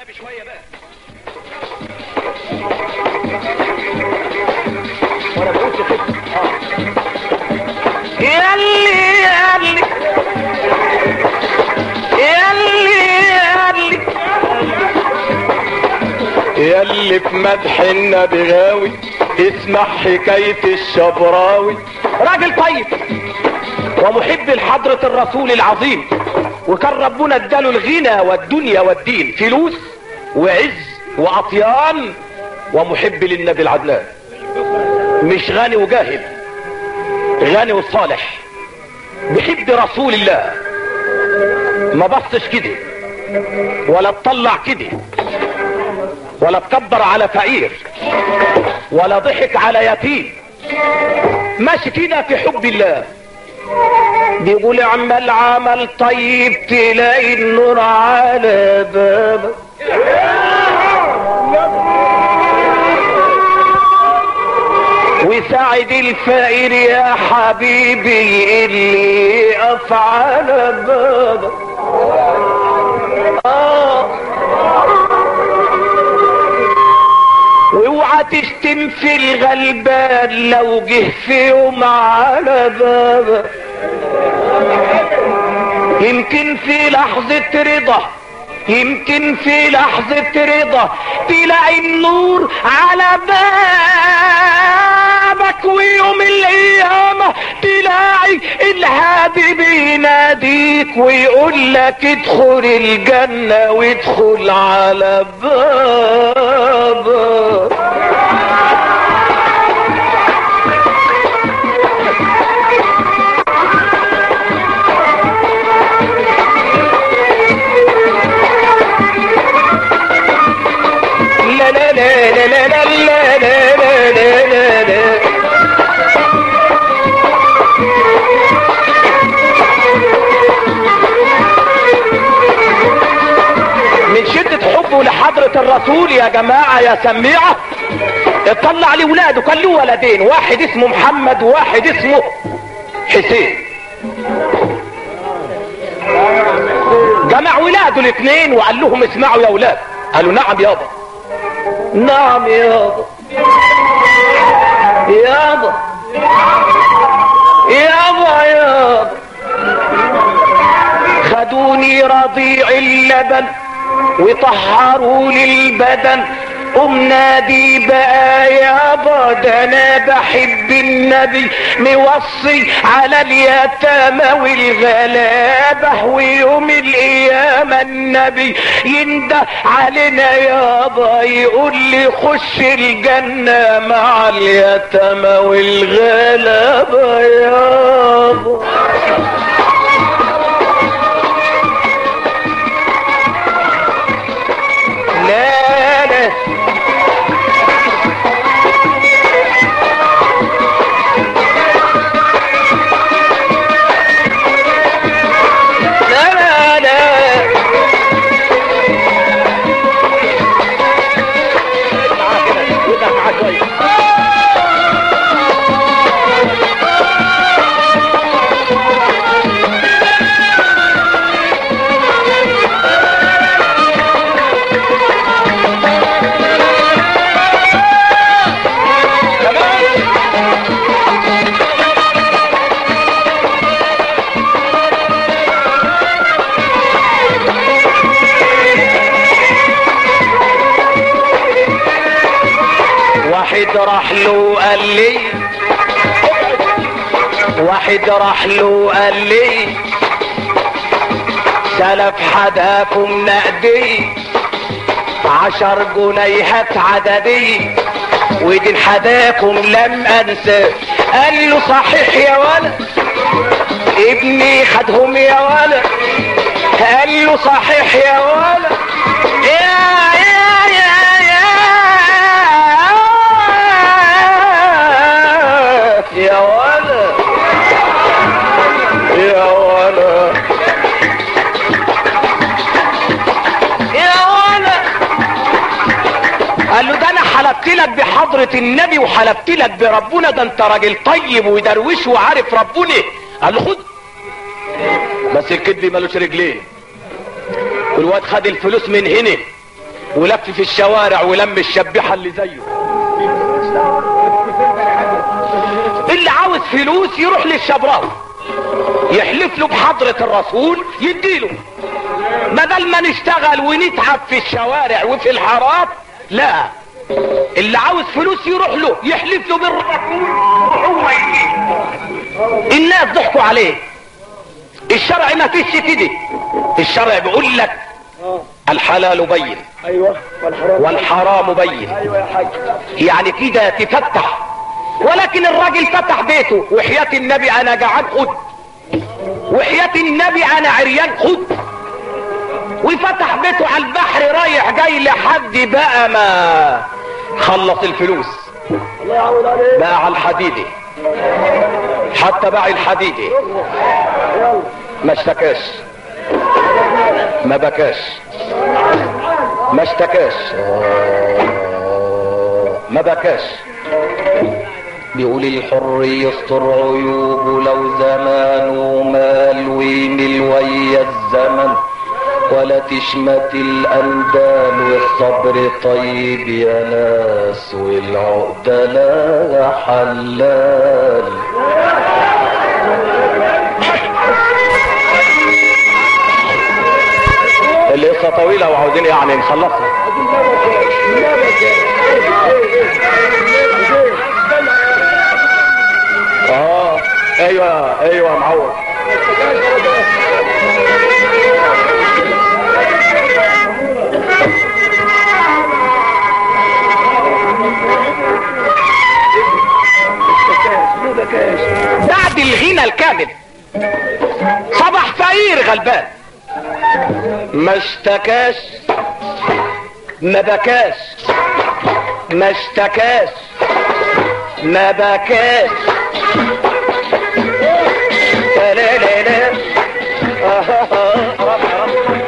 النبي شويه بقى وانا بقول كده اه ياللي ياللي ياللي ياللي ياللي في مدح النبي غاوي اسمع حكاية الشبراوي راجل طيب ومحب لحضرة الرسول العظيم وكان ربنا اداله الغنى والدنيا والدين فلوس وعز واطيان ومحب للنبي العدنان مش غني وجاهل غني وصالح بيحب رسول الله ما بصش كده ولا تطلع كده ولا تكبر على فقير ولا ضحك على يتيم ماشي كده في حب الله بيقول اعمل عمل طيب تلاقي النور على بابك وساعد الفقير يا حبيبي اللي يقف على بابك آه واوعى تشتم في الغلبان لو جه في يوم على بابك يمكن في لحظة رضا يمكن في لحظة رضا تلاقي النور على بابك ويوم القيامة تلاقي الهادي بيناديك ويقول لك ادخل الجنة وادخل على بابك لا لا لا لا لا لا لا لا لا لا لا من شدة حبه لحضرة الرسول يا جماعة يا سميعة اطلع لي ولاده كان له ولدين واحد اسمه محمد وواحد اسمه حسين جمع ولاده الاثنين وقال لهم اسمعوا يا ولاد قالوا نعم يابا نعم يابا يابا يابا يابا خدوني رضيع اللبن وطهروا لي البدن قم نادي بقى يابا ده انا بحب النبي موصي على اليتامى والغلابة ويوم القيامة النبي ينده علينا يابا يقول لي خش الجنة مع اليتامى والغلابة يابا لا لا لا لا لا واحد راح له قال لي واحد راح له قال لي سلف حداكم نقدي عشر جنيهات عددي ودين حداكم لم انسى قال له صحيح يا ولد ابني خدهم يا ولد قال له صحيح يا ولد يا يا يا يا يا ولد يا ولد يا ولد قال له ده انا حلفت لك بحضرة النبي وحلفت لك بربنا ده انت راجل طيب ودرويش وعارف ربنا قال له خد بس الكذب ملوش رجلين والواد خد الفلوس من هنا ولف في الشوارع ولم الشبيحة اللي زيه اللي عاوز فلوس يروح للشبراوي يحلف له بحضرة الرسول يديله بدل ما نشتغل ونتعب في الشوارع وفي الحارات لا اللي عاوز فلوس يروح له يحلف له بالرسول وهو يجيب الناس ضحكوا عليه الشرع ما فيش كده الشرع بيقول لك الحلال بين ايوه والحرام والحرام بين ايوه يا حاج يعني كده تفتح ولكن الراجل فتح بيته وحياة النبي انا جعان خد وحياة النبي انا عريان خد وفتح بيته على البحر رايح جاي لحد بقى ما خلص الفلوس الله يعود عليك باع الحديدي حتى باع الحديدي يلا ما اشتكاش ما بكاش ما اشتكاش ما بكاش بيقول الحر يستر عيوبه لو زمانه مال ويمل ويا الزمن ولا تشمت الأندال والصبر طيب يا ناس والعقدة لا حلال القصة طويلة وعاوزين يعني نخلصها اه ايوه ايوه معوض بعد الغنى الكامل صبح فقير غلبان ما اشتكاش ما بكاش ما اشتكاش ما بكاش لا لا لا لا آه آه آه. رب رب.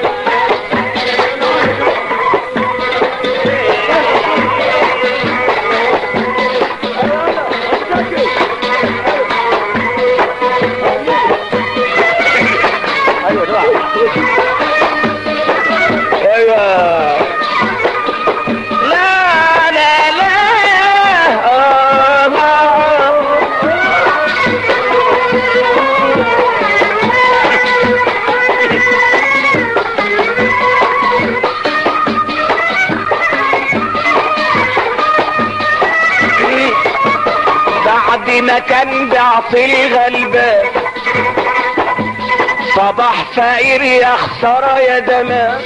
ايوه دعاء. ايوه لا لا لا آه آه. بعد ما كان بيعطي الغلبان صباح فقير يا خسارة يا دمام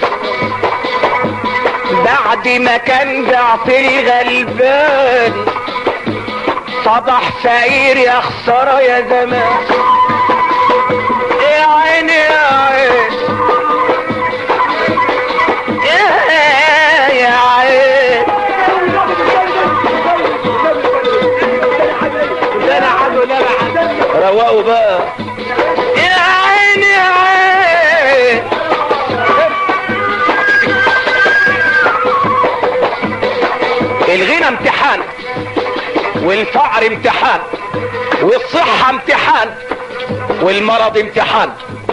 بعد ما كان بيعطي الغلبان صباح فقير يا خسارة يا زمان يا عيني يا عين يا- يا عين لا لا عدو لا لا عدو روقوا بقى يا عيني يا عين الغنى امتحان والفقر امتحان والصحة امتحان والمرض امتحان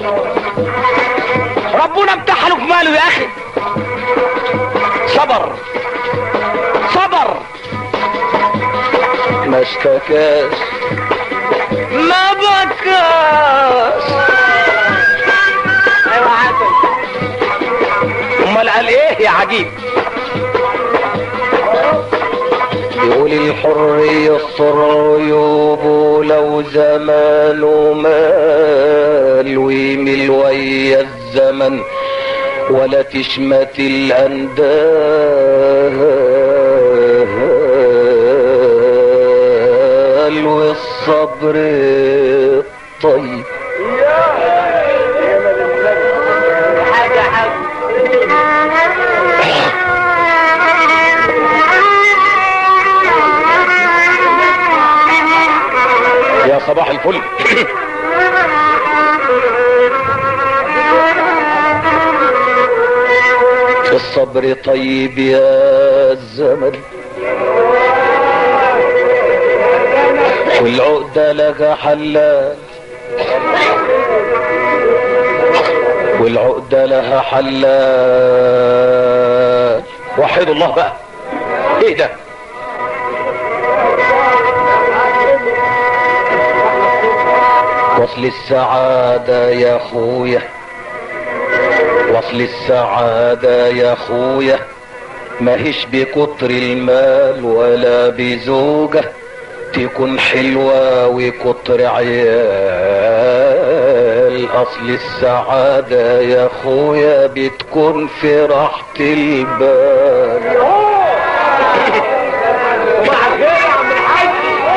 ربنا امتحنه في ماله يا اخي صبر صبر ما اشتكاش ما بكاش ايوه عسل امال قال ايه يا عجيب يقول الحر يستر عيوبه لو زمانه مال ويمل ويا الزمن ولا تشمت الأندال والصبر طيب حاجة حاجة يا صباح الفل الصبر طيب يا الزمن والعقدة لها حلال والعقدة لها حلال وحدوا الله بقى ايه ده وصل السعادة يا خويا وصل السعادة يا خويا ماهيش بكتر المال ولا بزوجة تكون حلوة وكتر عيال اصل السعادة يا خويا بتكون في راحة البال صباح الخير يا عم الحاج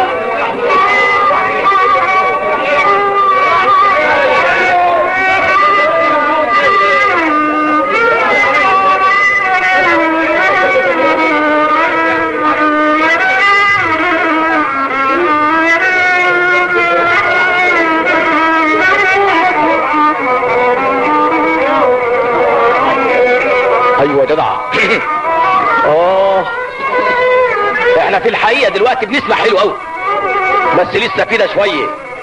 ايوه يا جدع اه احنا في الحقيقه دلوقتي بنسمع حلو قوي بس لسه كده شويه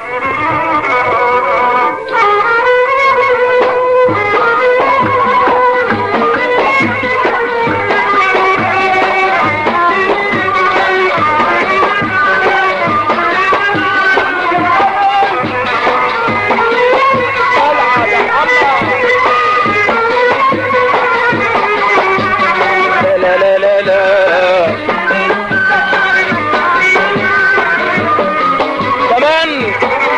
طلعة يا محمد لا لا لا لا كمان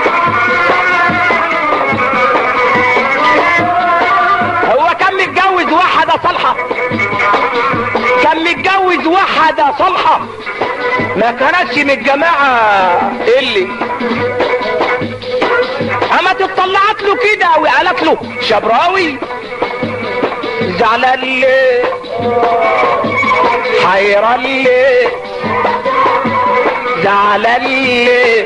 هو كان متجوز واحدة صالحة كان متجوز واحدة صالحة ما كانتش من الجماعة اللي اما تطلعت له كده وقالت له شبراوي زعلان ليه حيران ليه زعلان ليه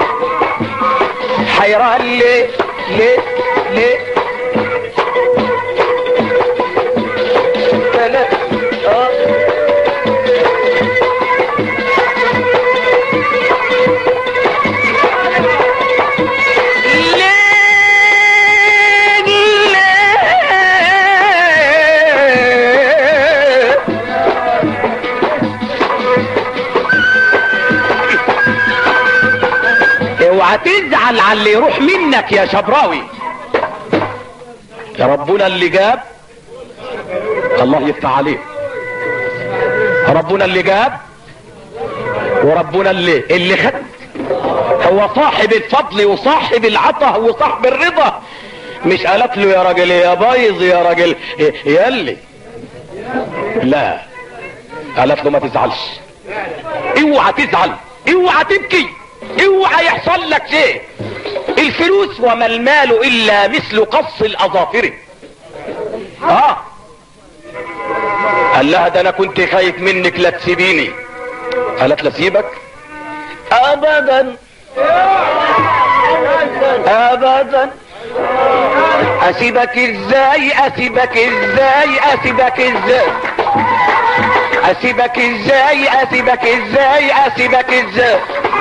حيران ليه ليه ليه لا لا اه ليه ليه اوعى تزعل على اللي يروح منك يا شبراوي يا ربنا اللي جاب الله يفتح عليه ربنا اللي جاب وربنا اللي اللي خد هو صاحب الفضل وصاحب العطاء وصاحب الرضا مش قالت له يا راجل يا بايظ يا راجل ياللي لا قالت له ما تزعلش اوعى تزعل اوعى تبكي اوعى يحصل لك شيء الفلوس وما المال الا مثل قص الاظافر اه قال لها ده انا كنت خايف منك لا تسيبيني قالت لا سيبك ابدا ابدا اسيبك ازاي اسيبك ازاي اسيبك ازاي اسيبك ازاي اسيبك ازاي اسيبك ازاي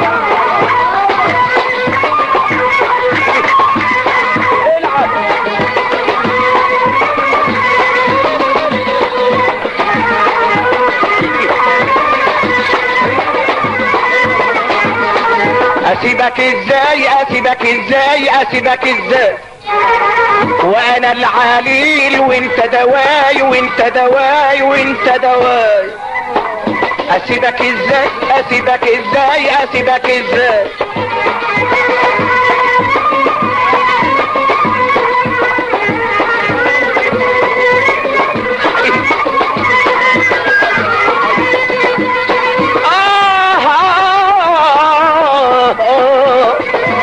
اسيبك ازاي اسيبك ازاي اسيبك ازاي وانا العليل وانت دواي وانت دواي وانت دواي اسيبك ازاي اسيبك ازاي اسيبك ازاي آه آه آه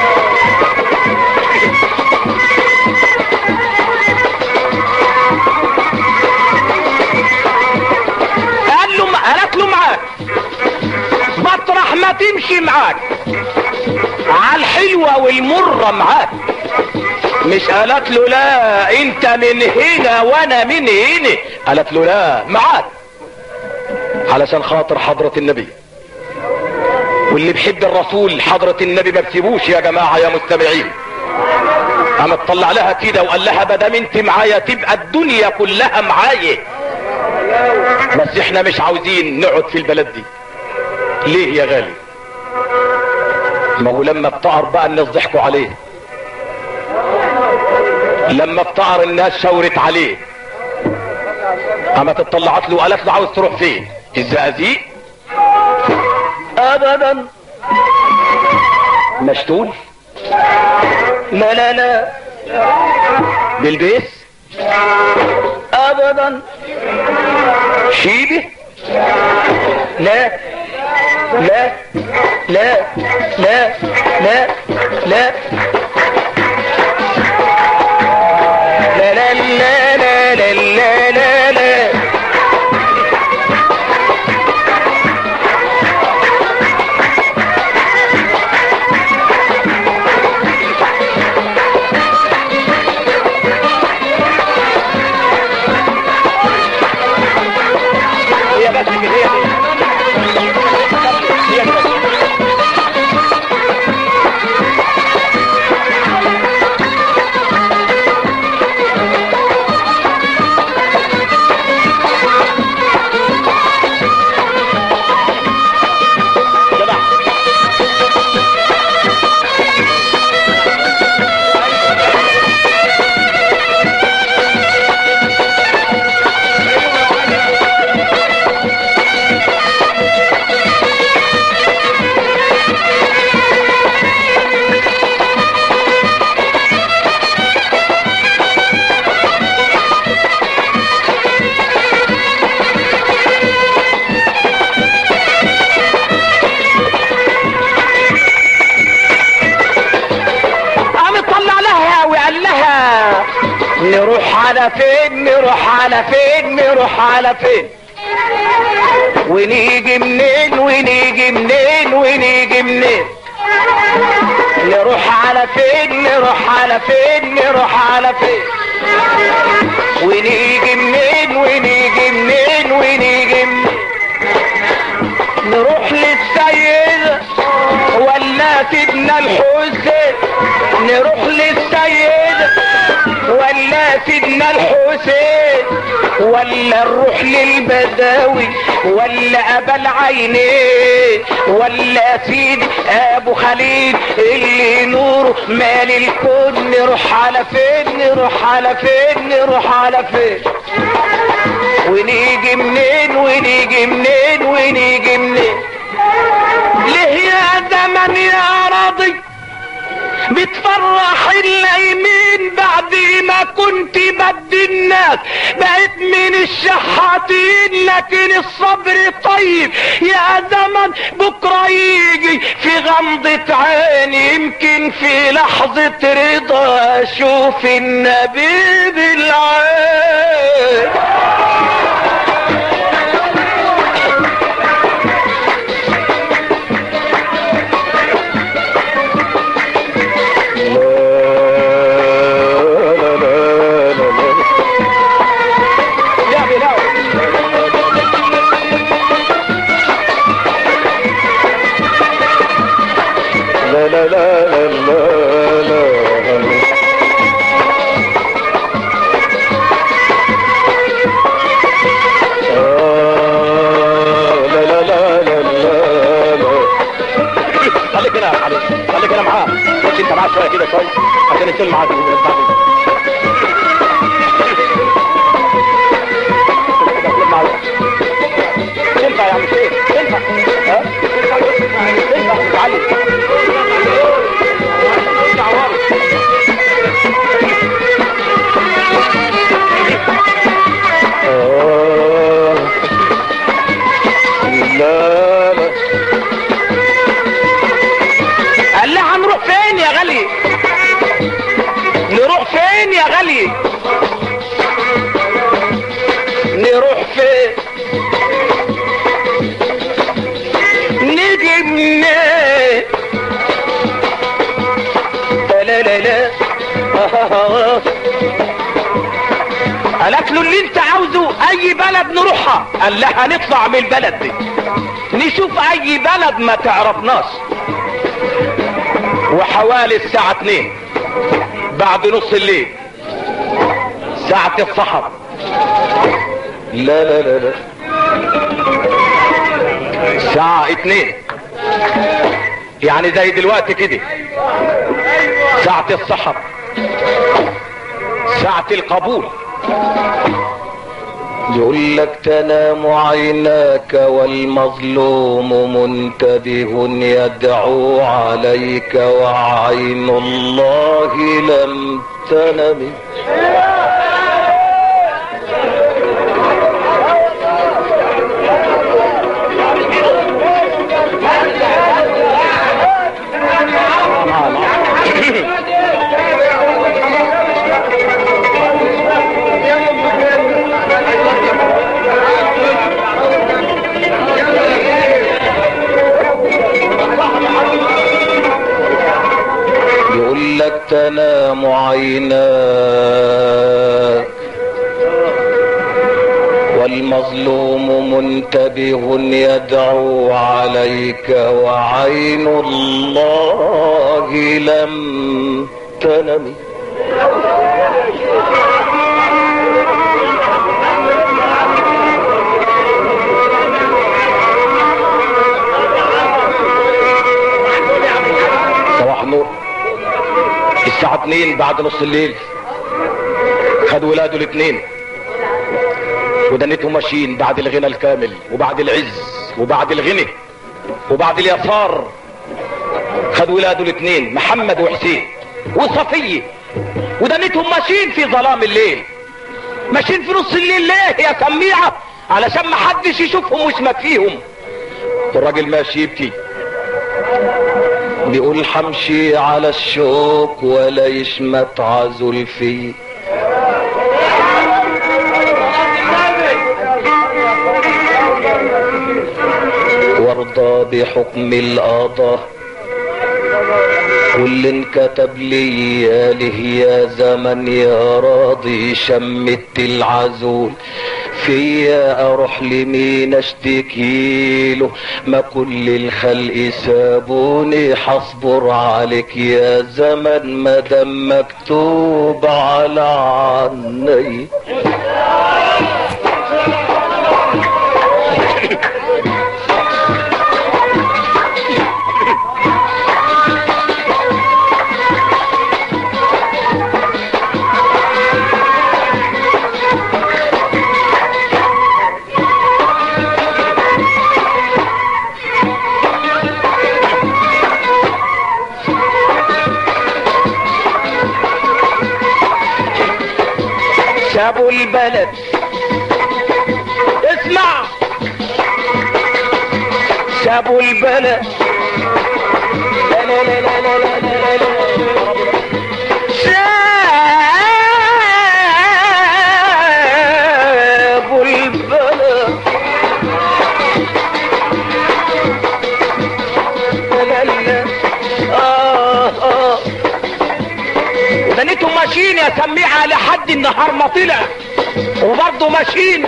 قال له قالت له معاك مطرح ما تمشي معاك على الحلوة والمرة معاك مش قالت له لا انت من هنا وانا من هنا قالت له لا معاك علشان خاطر حضرة النبي واللي بيحب الرسول حضرة النبي ما بتسيبوش يا جماعة يا مستمعين قام اطلع لها كده وقال لها بدام انت معايا تبقى الدنيا كلها معايا بس احنا مش عاوزين نقعد في البلد دي ليه يا غالي ما هو لما افتقر بقى الناس ضحكوا عليه لما افتقر الناس شاورت عليه قامت اتطلعت له وقالت له عاوز تروح فين الزقازيق ابدا مشتول لا لا لا بالبيس ابدا شيبه لا لا لا لا لا لا لا لا لا لا لا لا لا لا هي بس كده هي دي. هي كده. جدع. قام طلع لها وقال لها نروح على فين نروح على فين نروح على فين ونيجي منين ونيجي منين ونيجي منين نروح على فين نروح على فين نروح على فين ونيجي منين ونيجي منين ونيجي منين نروح للسيدة ولا سيدنا الحسين نروح للسيدة ولا سيدنا الحسين ولا نروح للبداوي ولا ابا العينين ولا سيدي ابو خليل اللي نوره مال الكون نروح على فين نروح على فين نروح على فين ونيجي منين ونيجي منين ونيجي منين ليه يا زمن يا راضي بتفرح اليمين بعد ما كنت بدي الناس بقيت من الشحاتين لكن الصبر طيب يا زمن بكرة يجي في غمضة عيني يمكن في لحظة رضا اشوف النبي بالعين يا بلال لا لا لا لا لا لا آه، لا لا لا لا لا لا خليك هنا يا علي خليك هنا معاه خش انت معاه شويه كده شويه عشان يشيل معاك تنفع يا عم شيخ تنفع ها تنفع يا علي تنفع ورا. آه، لا لا قال لها هنروح فين يا غالي نروح فين يا غالي نروح فين نيجي منين لا لا لا قالت له اللي انت عاوزه اي بلد نروحها قال لها نطلع من البلد دي نشوف اي بلد ما تعرفناش وحوالي الساعة اتنين بعد نص الليل ساعة الصحر لا لا لا لا الساعة اتنين يعني زي دلوقتي كده ساعة السحر ساعة القبول يقول لك تنام عيناك والمظلوم منتبه يدعو عليك وعين الله لم تنم يقول لك تنام عيناك والمظلوم منتبه يدعو عليك وعين الله لم تنم صباح النور الساعة اتنين بعد نص الليل خد ولاده الاتنين ودنيتهم ماشيين بعد الغنى الكامل وبعد العز وبعد الغنى وبعد اليسار خد ولاده الاتنين محمد وحسين وصفية ودنيتهم ماشيين في ظلام الليل ماشيين في نص الليل ليه يا سميعة علشان ما حدش يشوفهم ويسمك فيهم والراجل ماشي يبكي بيقول حمشي على الشوك ولا يشمت عزل فيه وارضى بحكم القضاء واللي انكتب لي ياله يا زمن يا راضي شمت العزول فيا اروح لمين اشتكيله ما كل الخلق سابوني حصبر عليك يا زمن ما دام مكتوب على عني سابوا البلد اسمع سابوا البلد لا لا لا لا لا لا لا لا. سابوا البلد لا لا لا آه آه ودنيتهم ماشيين يا سميعة لحد النهار ما طلع وبرضه ماشيين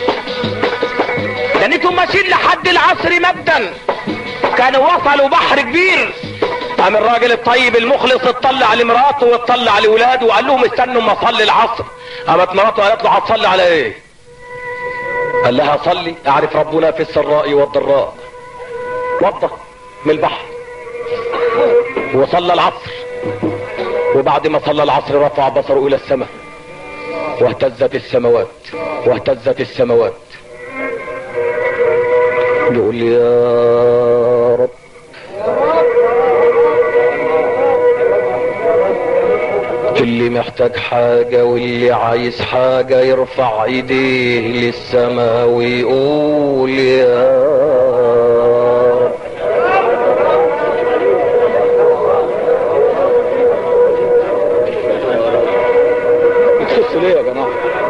دنيتهم ماشيين لحد العصر مبدا كانوا وصلوا بحر كبير قام الراجل الطيب المخلص اطلع لمراته واطلع لاولاده وقال لهم استنوا ما اصلي العصر قامت مراته قالت له هتصلي على ايه قال لها صلي اعرف ربنا في السراء والضراء وضى من البحر وصلى العصر وبعد ما صلى العصر رفع بصره الى السماء واهتزت السماوات واهتزت السماوات يقول يا رب اللي محتاج حاجة واللي عايز حاجة يرفع ايديه للسماء ويقول يا رب بتخسوا ليه يا جماعه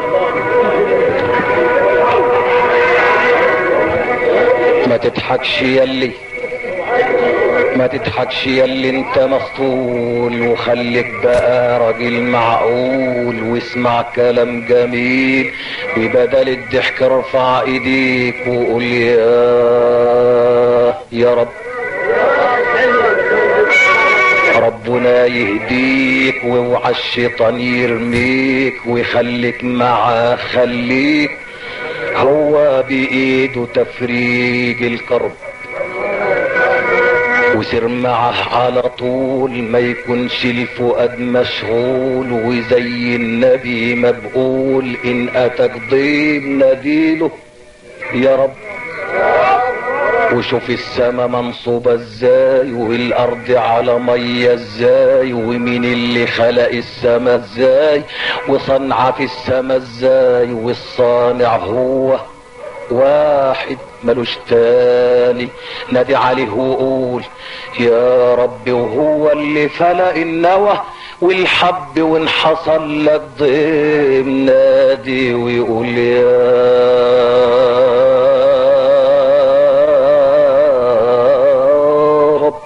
ما تضحكش يلي ما تضحكش يلي انت مسطول وخليك بقى راجل معقول واسمع كلام جميل وبدل الضحك ارفع ايديك وقول يا يا رب ربنا يهديك واوعى الشيطان يرميك ويخليك معاه خليك هو بإيده تفريج الكرب وسر معه على طول ما يكونش الفؤاد مشغول وزي النبي ما بقول ان اتك ضيب ناديله يا رب وشوف السما منصوبة ازاي والارض على مية ازاي ومين اللي خلق السما ازاي وصنع في السما ازاي والصانع هو واحد ملوش تاني نادي عليه وقول يا رب وهو اللي فلق النوى والحب وان حصل لك ضيم نادي ويقول يا رب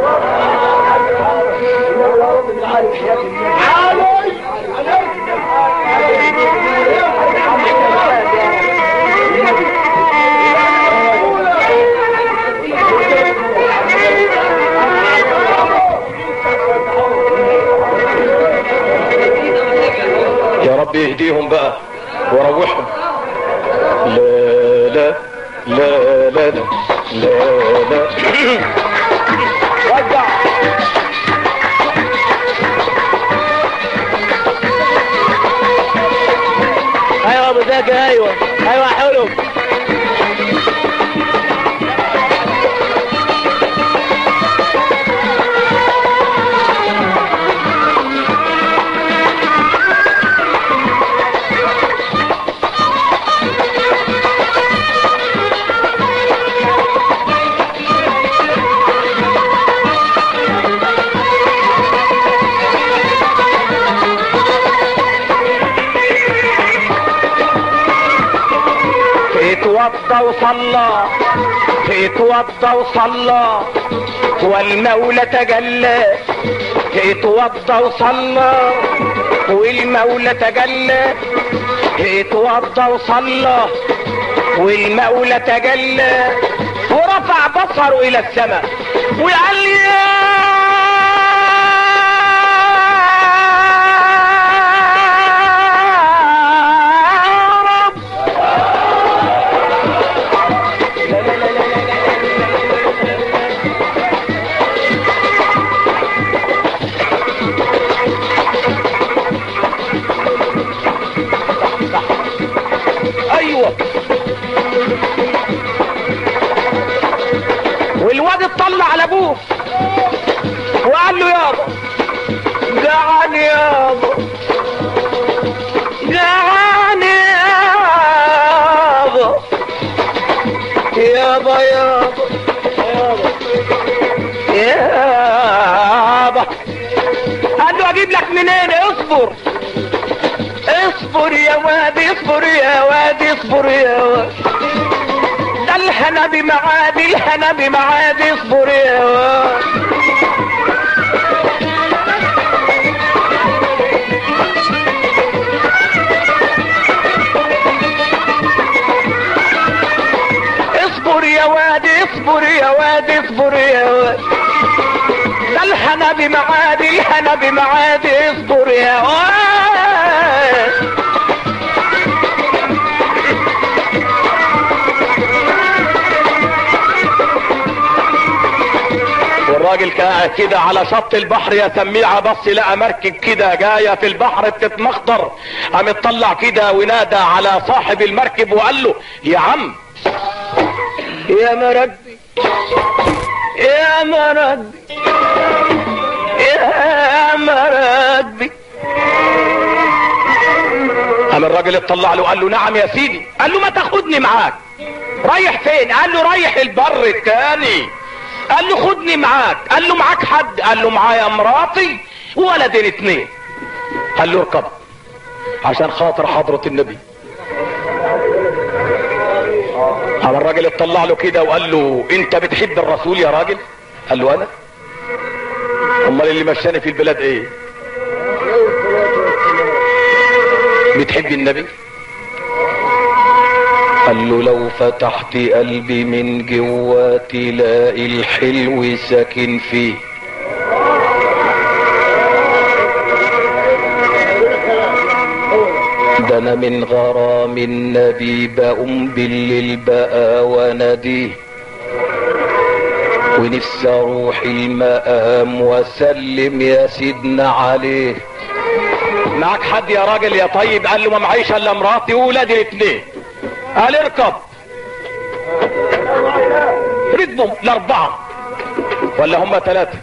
يا رب يهديهم بقى وروحهم لا لا لا لا لا لا لا رجع ايوه ابو زكي ايوه ايوه حلو اتوضى وصلى اتوضى وصلى والمولى تجلى اتوضى وصلى والمولى تجلى اتوضى وصلى والمولى تجلى ورفع بصره الى السماء وقال يا رب ايوه والواد اطلع على ابوه وقال له يابا جعان يابا جعان يابا يابا يابا يابا يابا قال له اجيب لك منين اصبر اصبر يا واد اصبر يا واد اصبر يا واد ده الهنا بمعاد الهنا بمعاد اصبر يا واد اصبر يا واد اصبر يا واد اصبر يا واد ده الهنا بمعاد الهنا بمعاد اصبر يا واد والراجل كان كده على شط البحر يا سميعة بص لقى مركب كده جاية في البحر بتتمخضر قام اطلع كده ونادى على صاحب المركب وقال له يا عم يا مربي يا مربي يا مربي قام الراجل اطلع له قال له نعم يا سيدي قال له ما تاخدني معاك رايح فين قال له رايح البر التاني قال له خدني معاك قال له معاك حد قال له معايا مراتي وولدين اتنين قال له اركب عشان خاطر حضرة النبي قام الراجل اطلع له كده وقال له انت بتحب الرسول يا راجل قال له انا امال اللي مشاني في البلاد ايه بتحب النبي قال له لو فتحت قلبي من جواتي لاقي الحلو ساكن فيه ده انا من غرام النبي بقوم بالليل بقى واناديه ونفسي اروح المقام واسلم يا سيدنا عليه معاك حد يا راجل يا طيب قال له ما معيش الا مراتي وولادي الاثنين قال اركب ركبوا الاربعه ولا هم ثلاثه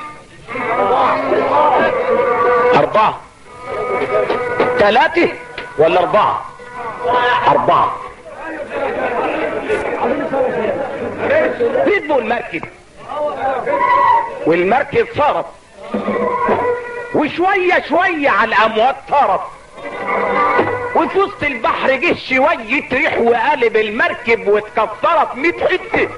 اربعه ثلاثه ولا اربعه اربعه ركبوا المركب والمركب صارت وشوية شوية على الأمواج طارت وفي وسط البحر جه شوية ريح وقالب المركب واتكسرت 100 حتة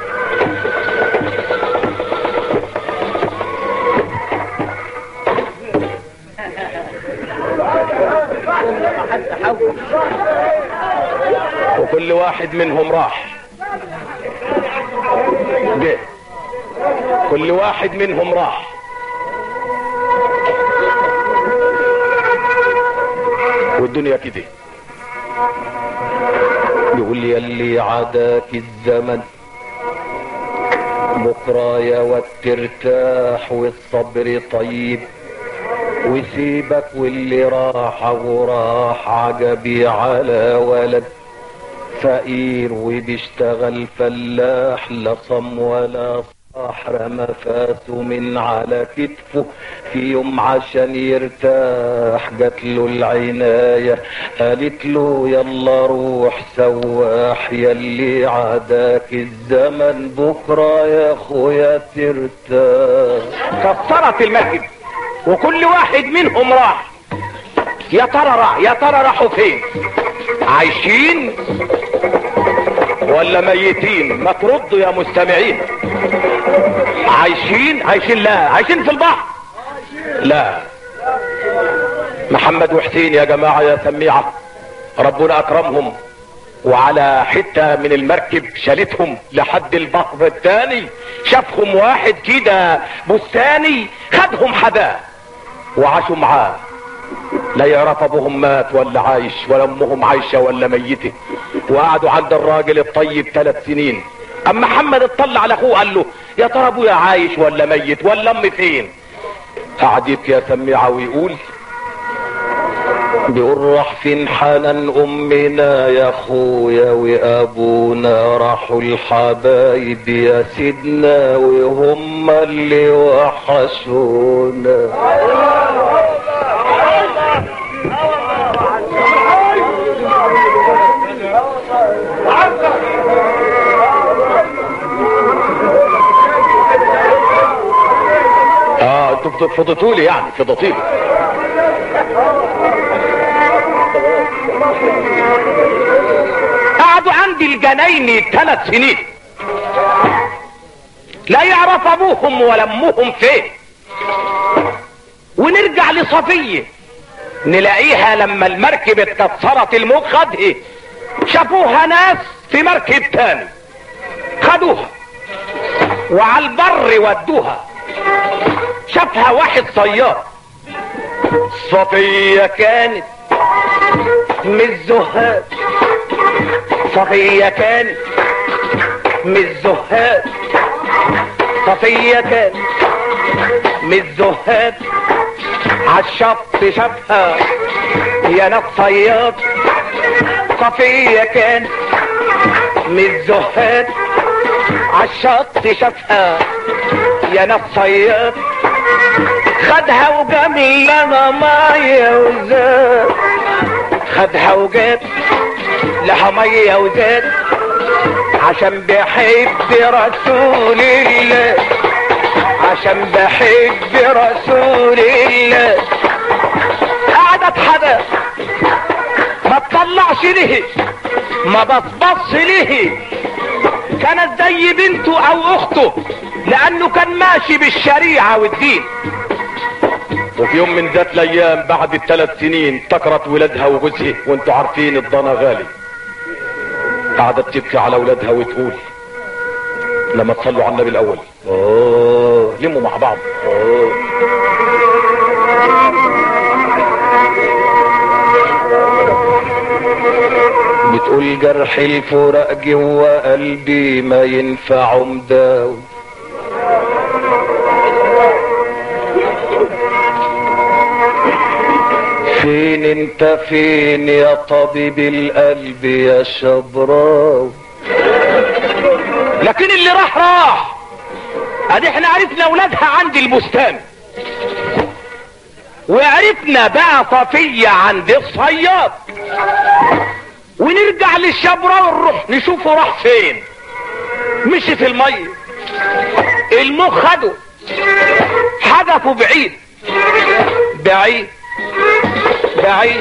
وكل واحد منهم راح جه كل واحد منهم راح والدنيا كده يقول يلي عداك الزمن بكرة يا واد ترتاح والصبر طيب وسيبك واللي راح وراح عجبي على ولد فقير وبيشتغل فلاح لا صم ولا صاح رمى فاسه من على كتفه في يوم عشان يرتاح جات له العناية قالت له يلا روح سواح يلي عداك الزمن بكرة يا اخويا ترتاح كسرت المسجد وكل واحد منهم راح يا ترى راح يا ترى راحوا فين عايشين ولا ميتين ما تردوا يا مستمعين عايشين عايشين لا عايشين في البحر لا محمد وحسين يا جماعة يا سميعة ربنا اكرمهم وعلى حتة من المركب شالتهم لحد البحر الثاني شافهم واحد كده بستاني خدهم حداه وعاشوا معاه لا يعرف ابوهم مات ولا عايش ولا امهم عايشة ولا ميتة وقعدوا عند الراجل الطيب ثلاث سنين اما محمد اطلع على اخوه قال له يا ترى ابويا عايش ولا ميت ولا امي فين قعد يبكي يا سميعة ويقول بيقول راح فين حنان امنا يا اخويا وابونا راحوا الحبايب يا سيدنا وهم اللي وحشونا اه انتوا فضيتوا لي يعني فضيتوا لي قعدوا عندي الجناين ثلاث سنين لا يعرف ابوهم ولا امهم فين ونرجع لصفية نلاقيها لما المركب اتكسرت الموج خدها شافوها ناس في مركب تاني خدوها وعلى البر ودوها شافها واحد صياد صفية كانت من الزهاد صفية كانت من الزهاد صفية كانت من الزهاد عالشط شافها يا ناس صياد صفية كانت من الزهاد عالشط شافها يا ناس صياد خدها وجاب لها ميه وزاد خدها وجاب لها ميه وزاد عشان بحب رسول الله عشان بحب رسول الله قعدت حدا ما تطلعش ليه ما بصبص ليه كانت زي بنته او اخته لانه كان ماشي بالشريعة والدين وفي يوم من ذات الايام بعد الثلاث سنين افتكرت ولادها وجوزها وانتوا عارفين الضنا غالي قعدت تبكي على ولادها وتقول لما تصلوا على النبي الاول اوه لموا مع بعض اوه بتقول جرح الفراق جوا قلبي ما ينفع مداوي فين انت فين يا طبيب القلب يا شبراوي لكن اللي راح راح ادي احنا عرفنا اولادها عند البستان وعرفنا بقى صفية عند الصياد ونرجع للشبرة ونروح نشوفه راح فين مشي في المية المخ خده حدفه بعيد بعيد بعيد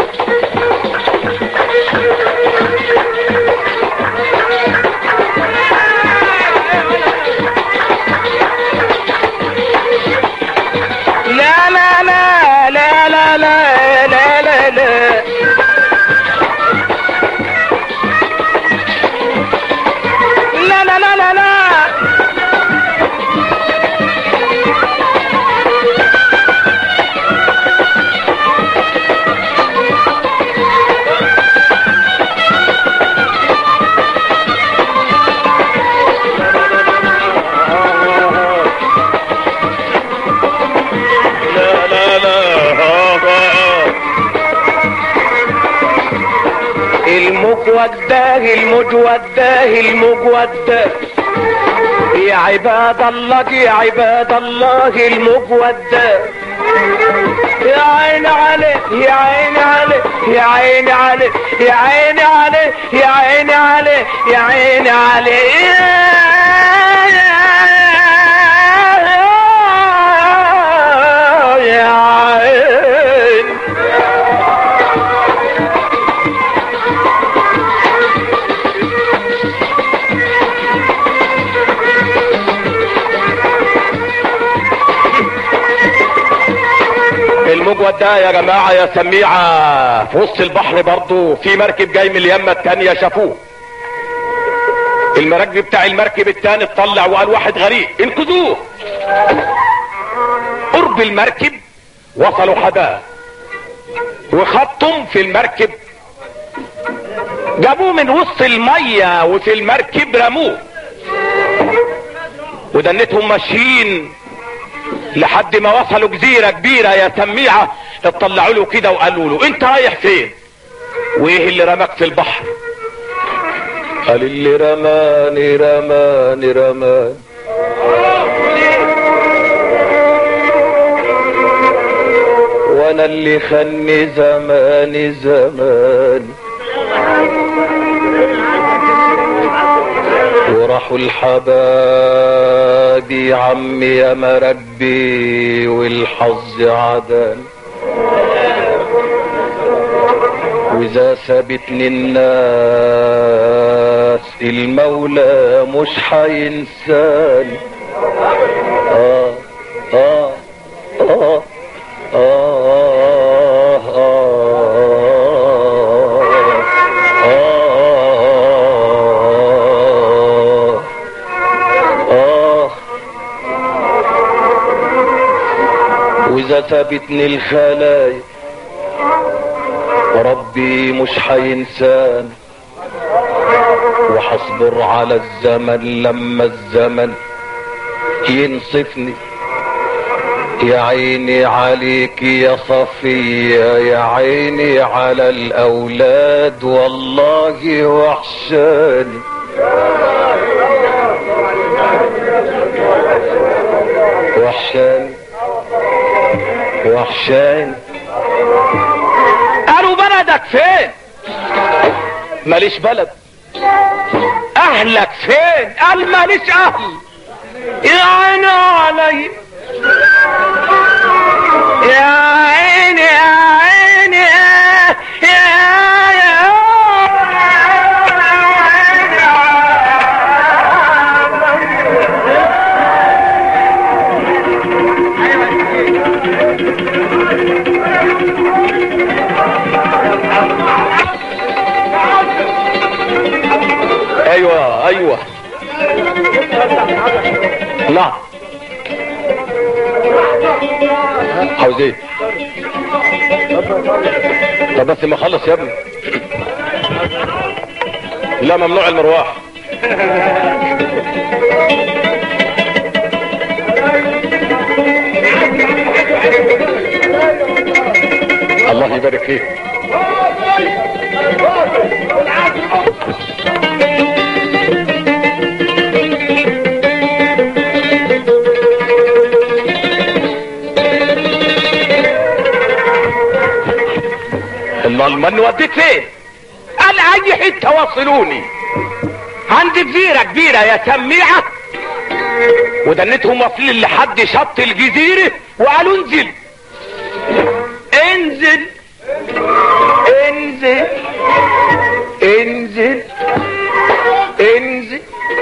لا لا لا لا لا لا لا لا لا لا لا لا لا لا لا لا لا المجودة المجودة المجودة يا عباد الله يا عباد الله المجودة يا عين علي يا عين علي يا عين علي يا عين علي يا عين علي يا عين علي يا عين المجود ده يا جماعة يا سميعة في وسط البحر برضو في مركب جاي من اليمة التانية شافوه المراكب بتاع المركب التاني اطلع وقال واحد غريق انقذوه قرب المركب وصلوا حداه وخطهم في المركب جابوه من وسط المية وفي المركب رموه ودنتهم ماشيين لحد ما وصلوا جزيرة كبيرة يا سميعة اطلعوا له كده وقالوا له انت رايح فين وايه اللي رماك في البحر قال اللي رماني رماني رماني وانا اللي خني زماني زماني وراحوا الحباب عمي يا مربي والحظ عداني واذا سابتني الناس المولى مش هينساني آه آه آه آه آه آه وإذا ثابتني الخلايا ربي مش هينساني وحصبر على الزمن لما الزمن ينصفني يا عيني عليك يا صفية يا عيني على الأولاد والله وحشاني وحشاني وحشاني قالوا بلدك فين ماليش بلد اهلك فين قال ماليش اهل يا عيني علي يا عيني يا عيني يا يا ايوه ايوه نعم عاوز ايه طب بس ما اخلص يا ابني لا ممنوع المروح الله يبارك فيك امال ما نوديك فين قال اي حته وصلوني عندي جزيره كبيره يا سميعه ودنتهم واصلين لحد شط الجزيره وقالوا انزل انزل انزل انزل انزل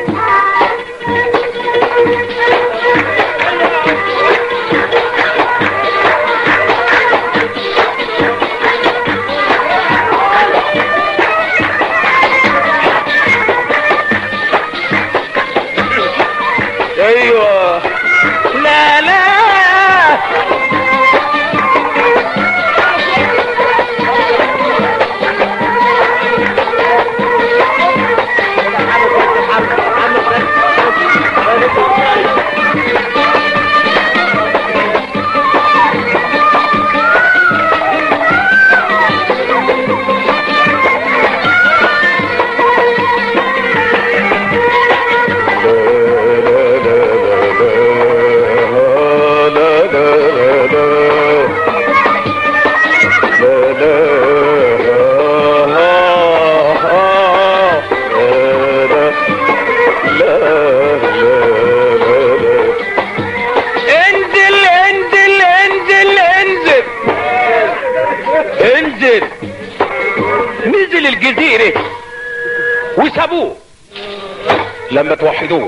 ايوه لا لا انزل انزل انزل انزل انزل نزل الجزيرة وسابوه لما توحدوه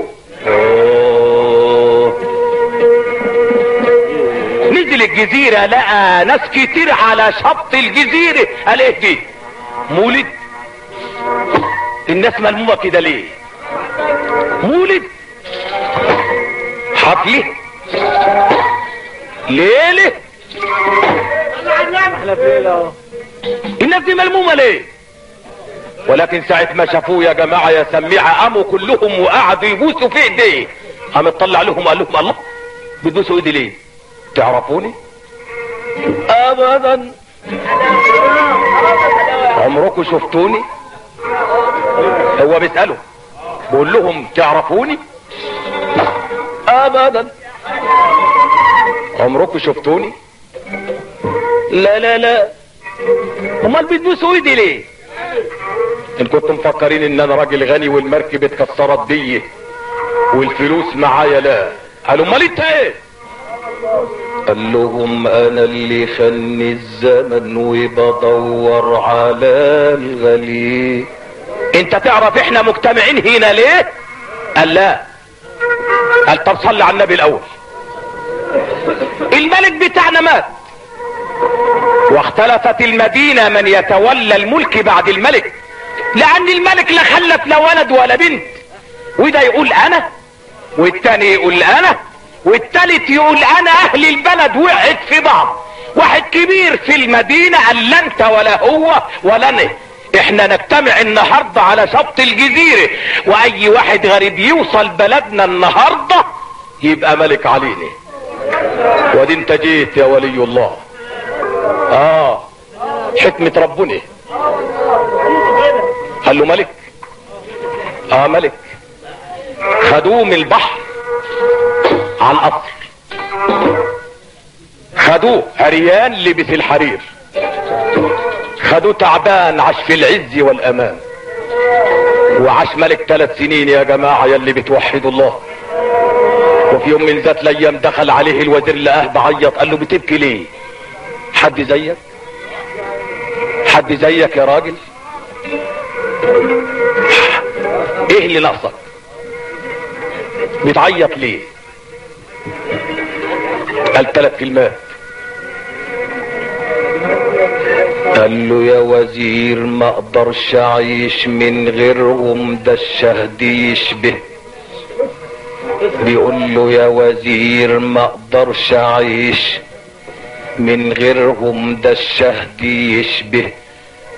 أوه. نزل الجزيرة لقى ناس كتير على شط الجزيرة قال ايه دي مولد الناس ملمومة كده ليه مولد حفلة ليلة الناس دي ملمومة ليه ولكن ساعة ما شافوه يا جماعة يا سميعة قاموا كلهم وقعدوا يبوسوا في ايديه قام اطلع لهم قال لهم الله بتبوسوا ايدي ليه تعرفوني ابدا عمركم شفتوني هو بيسأله بقول لهم تعرفوني ابدا عمركم شفتوني لا لا لا امال بتبوسوا ايدي ليه ان كنتم مفكرين ان انا راجل غني والمركب اتكسرت بيه والفلوس معايا لا قالوا امال انت ايه قال لهم انا اللي خلني الزمن وبدور على الغليل انت تعرف احنا مجتمعين هنا ليه قال لا قال طب صلي على النبي الاول الملك بتاعنا مات واختلفت المدينة من يتولى الملك بعد الملك لان الملك لا خلف لا ولد ولا بنت وده يقول انا والتاني يقول انا والتالت يقول انا اهل البلد وقعت في بعض واحد كبير في المدينة قال لا انت ولا هو ولا انا احنا نجتمع النهاردة على شط الجزيرة واي واحد غريب يوصل بلدنا النهاردة يبقى ملك علينا ودي انت جيت يا ولي الله اه حكمة ربنا قال له ملك اه ملك خدوه من البحر على القصر خدوه عريان لبس الحرير خدوه تعبان عاش في العز والامان وعاش ملك ثلاث سنين يا جماعة يلي بتوحدوا الله وفي يوم من ذات الايام دخل عليه الوزير لقاه بعيط قال له بتبكي ليه حد زيك حد زيك يا راجل ايه اللي ناقصك بتعيط ليه قال ثلاث كلمات قال له يا وزير ما اقدرش اعيش من غيرهم ده الشهد يشبه بيقول له يا وزير ما اقدرش اعيش من غيرهم ده الشهد يشبه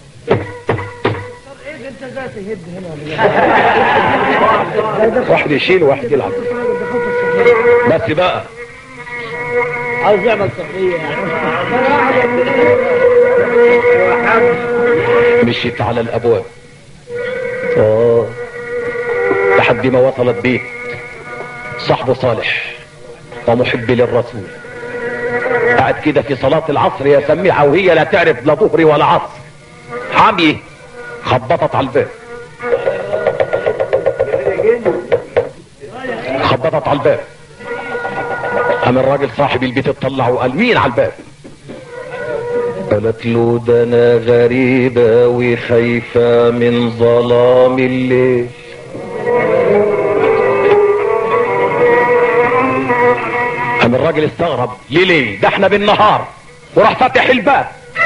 واحد يشيل وواحد يلعب بس بقى عاوز يعمل صحية مشيت على الابواب اه لحد ما وصلت بيت صاحبه صالح ومحب للرسول قاعد كده في صلاة العصر يا سميعة وهي لا تعرف لا ظهري ولا عصر عمي خبطت على الباب خبطت على الباب قام الراجل صاحب البيت اطلع وقال مين على الباب قالت له ده انا غريبة وخايفة من ظلام الليل قام الراجل استغرب ليه ليه ده احنا بالنهار وراح فاتح الباب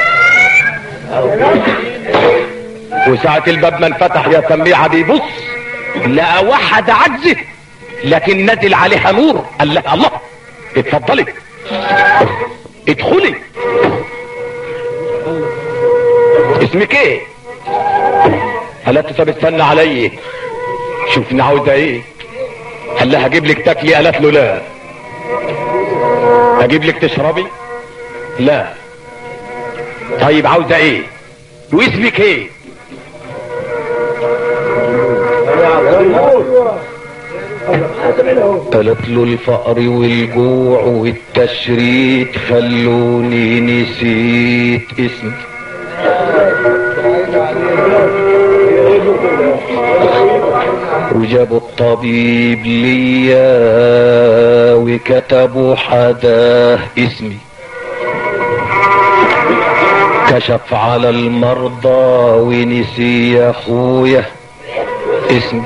وساعة الباب ما انفتح يا سميعة بيبص لقى واحد عجزة لكن نزل عليها نور قال لها الله اتفضلي ادخلي اسمك ايه قالت له طب استنى علي شوفني عاوزه ايه قال لها اجيب لك تاكلي قالت له لا اجيب لك تشربي لا طيب عاوزه ايه واسمك ايه قالت له الفقر والجوع والتشريد خلوني نسيت اسمي وجابوا الطبيب ليا وكتبوا حداه اسمي كشف على المرضى ونسي يا اخويا اسمي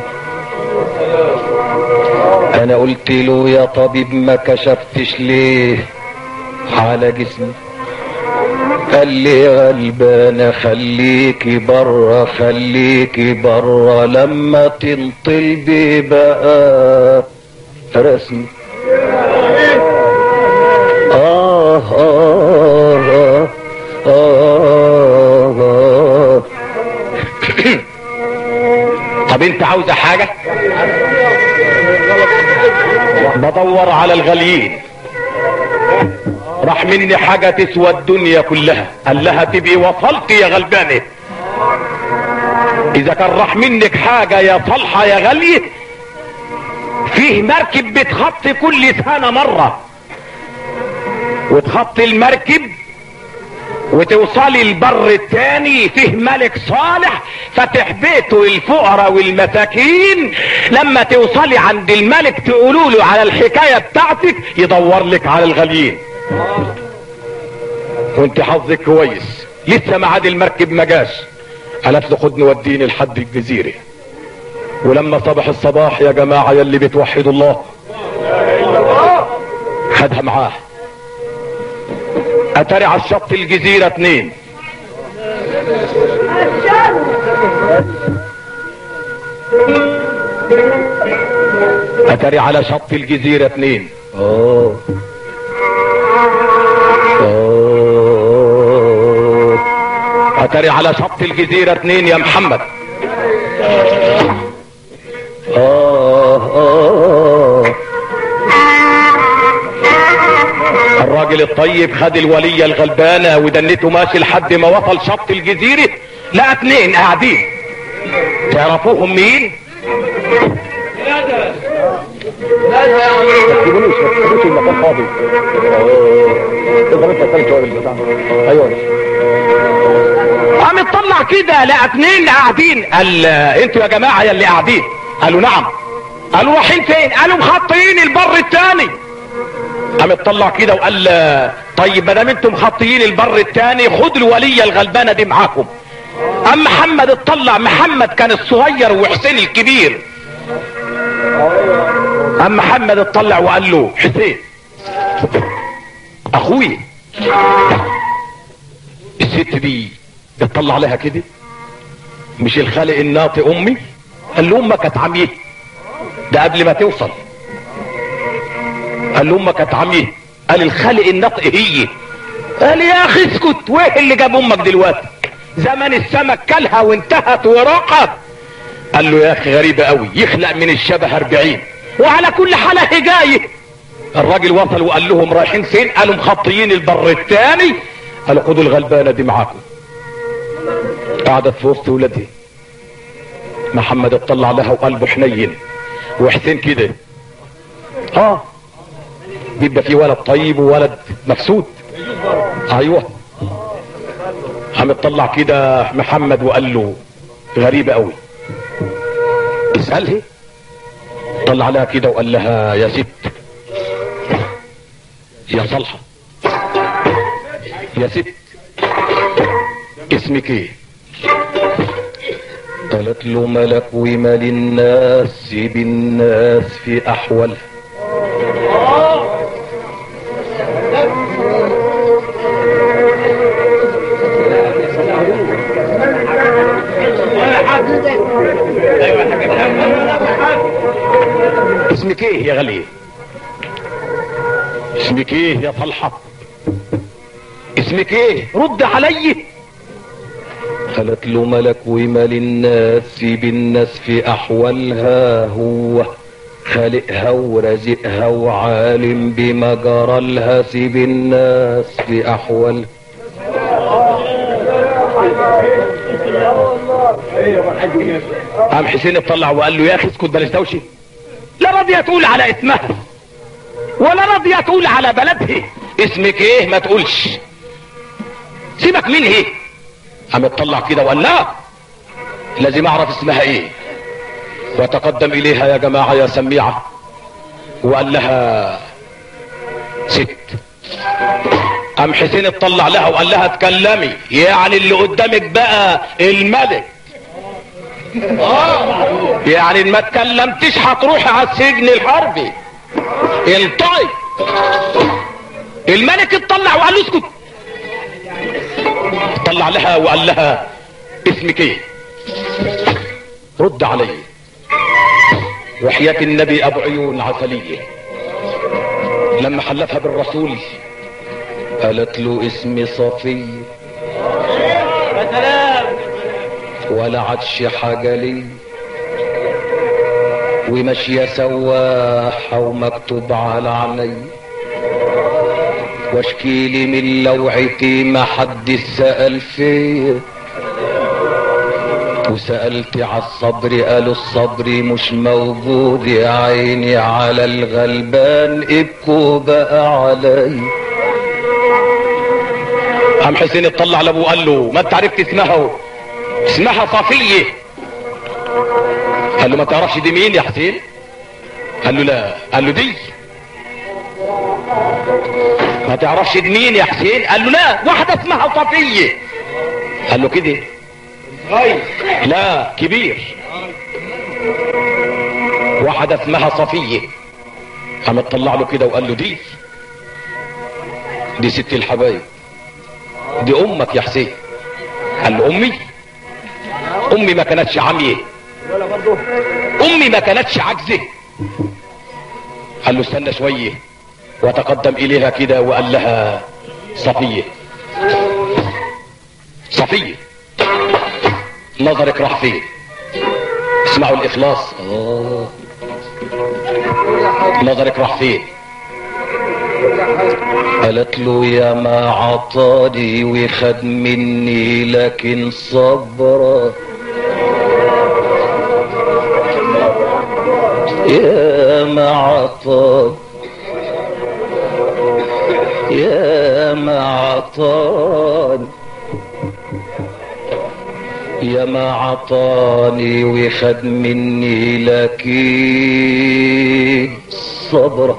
انا قلت له يا طبيب ما كشفتش ليه على جسمي قال لي غلبانة خليكي برا خليكي برا لما تنطل بي بقى رسمي آه آه آه آه آه طب انت عاوزة حاجة بدور على الغاليين راح مني حاجة تسوى الدنيا كلها قال لها تبقي وصلت يا غلبانة اذا كان راح منك حاجة يا صالحة يا غالية فيه مركب بتخط كل سنة مرة وتخط المركب وتوصلي البر التاني فيه ملك صالح فتح بيته الفقراء والمساكين لما توصلي عند الملك تقولوا له على الحكاية بتاعتك يدور لك على الغاليين وانت حظك كويس لسه ميعاد المركب ما جاش قالت له خدني وديني لحد الجزيرة ولما صبح الصباح يا جماعة يلي بتوحدوا الله خدها معاه اتاري على الشط الجزيرة اتنين اتاري على شط الجزيرة اتنين اه اه اتاري على شط الجزيرة اتنين يا محمد آه آه الراجل الطيب خد الولية الغلبانة ودنته ماشي لحد ما وصل شط الجزيرة لقى اتنين قاعدين تعرفوهم مين؟ ما تجيبونيش ما تجيبوش المكان فاضي تقدر انت تسالك سؤال البتاع ايوه قام اطلع كده لقى اتنين قاعدين قال انتوا يا جماعه يا اللي قاعدين قالوا نعم قالوا رايحين فين قالوا مخطيين البر التاني قام اطلع كده وقال طيب ما دام انتم مخطيين البر التاني خدوا الوليه الغلبانه دي معاكم قام محمد اطلع محمد كان الصغير وحسين الكبير قام محمد اطلع وقال له حسين اخوي الست دي اطلع عليها كده مش الخالق الناطق امي قال له امك كانت عميه ده قبل ما توصل قال له امك كانت عميه قال الخالق الناطق هي قال يا اخي اسكت وايه اللي جاب امك دلوقتي زمن السمك كلها وانتهت وراقت قال له يا اخي غريبة قوي يخلق من الشبه اربعين وعلى كل حالة هجاية الراجل وصل وقال لهم رايحين فين قالوا مخطيين البر التاني قالوا خدوا الغلبانة دي معاكم قعدت في وسط ولادها محمد اطلع لها وقلبه حنين وحسين كده اه بيبقى في ولد طيب وولد مفسود ايوه قام اطلع كده محمد وقال له غريبة قوي اسألها طلع لها كده وقال لها يا ست يا صالحة يا ست اسمك ايه قالت له ملك ومال الناس بالناس في احوالها اسمك ايه يا غالية اسمك ايه يا صالحة اسمك ايه رد علي قالت له ملك ومال الناس بالناس في احوالها هو خالقها ورازقها وعالم بما جرى لها سيب الناس في احوالها قام حسين اطلع وقال له يا اخي اسكت بلاش دوشه لا راضية تقول على اسمها ولا راضية تقول على بلدها اسمك ايه ما تقولش سيبك من ايه قام اطلع كده وقال لا لازم اعرف اسمها ايه وتقدم اليها يا جماعة يا سميعة وقال لها ست قام حسين اطلع لها وقال لها اتكلمي يعني اللي قدامك بقى الملك يعني ما اتكلمتش هتروحي على السجن الحربي الطيب الملك اتطلع وقال له اسكت طلع لها وقال لها اسمك ايه رد علي وحياة النبي ابو عيون عسلية لما حلفها بالرسول قالت له اسمي صفية ولا عادش حاجة لي وماشية سواحة ومكتوب على عيني واشكي لي من لوعتي ما حد سأل فيا وسألت على الصبر قالوا الصبر مش موجود يا عيني على الغلبان ابكوا بقى علي قام حسين اطلع لابوه قال له ما انت عرفت اسمها اسمها صفية قال له ما تعرفش دي مين يا حسين قال له لا قال له دي ما تعرفش دي مين يا حسين قال له لا واحدة اسمها صفية قال له كده لا كبير واحدة اسمها صفية قام طلع له كده وقال له دي دي ست الحبايب دي امك يا حسين قال له امي امي ما كانتش عمية امي ما كانتش عجزة قال له استنى شوية وتقدم اليها كده وقال لها صفية صفية نظرك راح فين اسمعوا الاخلاص آه نظرك راح فين قالت له يا ما عطاني وخد مني لكن صبرا يا ما عطاني يا ما عطاني يا ما عطاني وخد مني لكن صبرا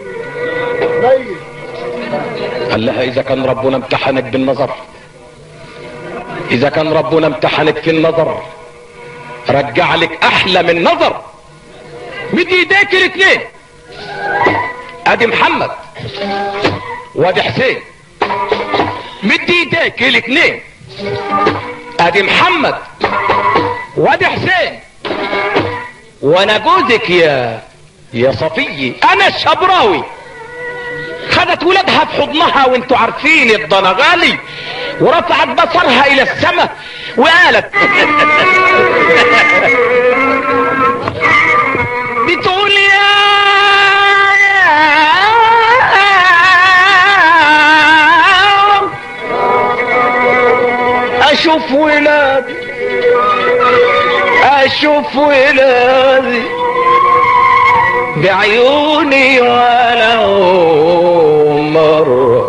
قال لها اذا كان ربنا امتحنك بالنظر اذا كان ربنا امتحنك في النظر رجع لك احلى من نظر مد ايديك الاثنين ادي محمد وادي حسين مد ايديك الاثنين ادي محمد وادي حسين وانا جوزك يا يا صفية انا الشبراوي خدت ولادها في حضنها وانتوا عارفين الضنا غالي ورفعت بصرها الى السماء وقالت اشوف ولادي بعيوني ولو مرة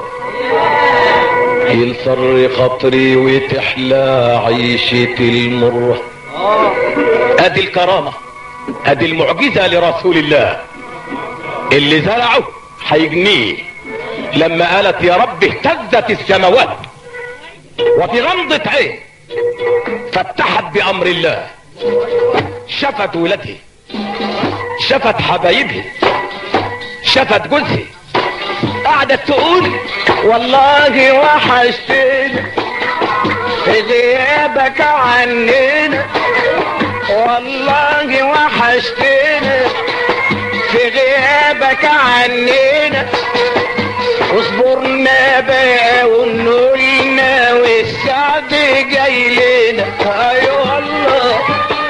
ينصر خاطري وتحلى عيشتي المرة ادي الكرامة ادي المعجزة لرسول الله اللي زرعه هيجنيه لما قالت يا رب اهتزت السماوات وفي غمضة عين فتحت بامر الله شفت ولده شفت حبايبه شفت جوزها قعدت تقول والله وحشتني في غيابك عننا والله وحشتني في غيابك عننا واصبرنا بقى ونقولنا والسعد جاي لنا ايوه والله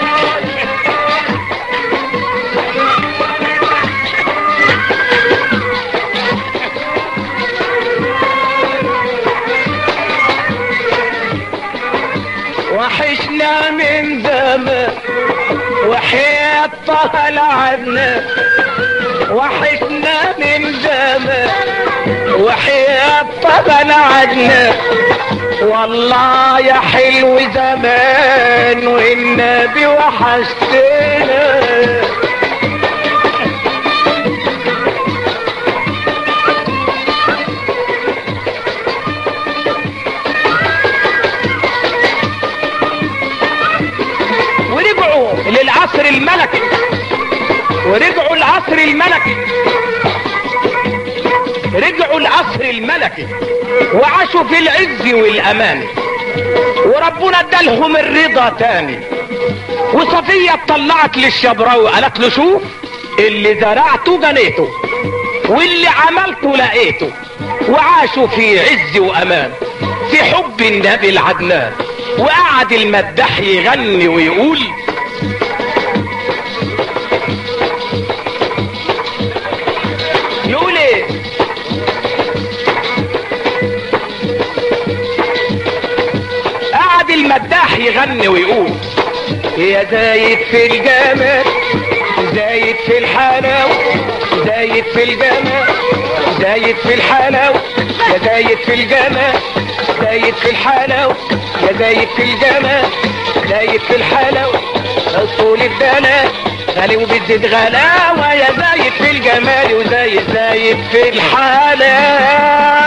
وحشنا من زمان وحياة طه لعبنا وحشنا من زمان وحياة طه لعبنا والله يا حلو زمان والنبي وحشتنا ورجعوا للعصر الملكي ورجعوا العصر الملكي رجعوا العصر الملكي وعاشوا في العز والامان وربنا ادالهم الرضا تاني وصفية طلعت للشبراوي قالت له شوف اللي زرعته جنيته واللي عملته لقيته وعاشوا في عز وامان في حب النبي العدنان وقعد المداح يغني ويقول يقول ايه قعد المداح يغني ويقول يا زايد في الجمال زايد في الحلاوة زايد في الجمال زايد في الحلاوة يا زايد في الجمال زايد في الحلاوة يا زايد في الجمال زايد في الحلاوة طول الدلال غالي وبتزيد غلاوة يا زايد في الجمال وزايد زايد في الحلاوة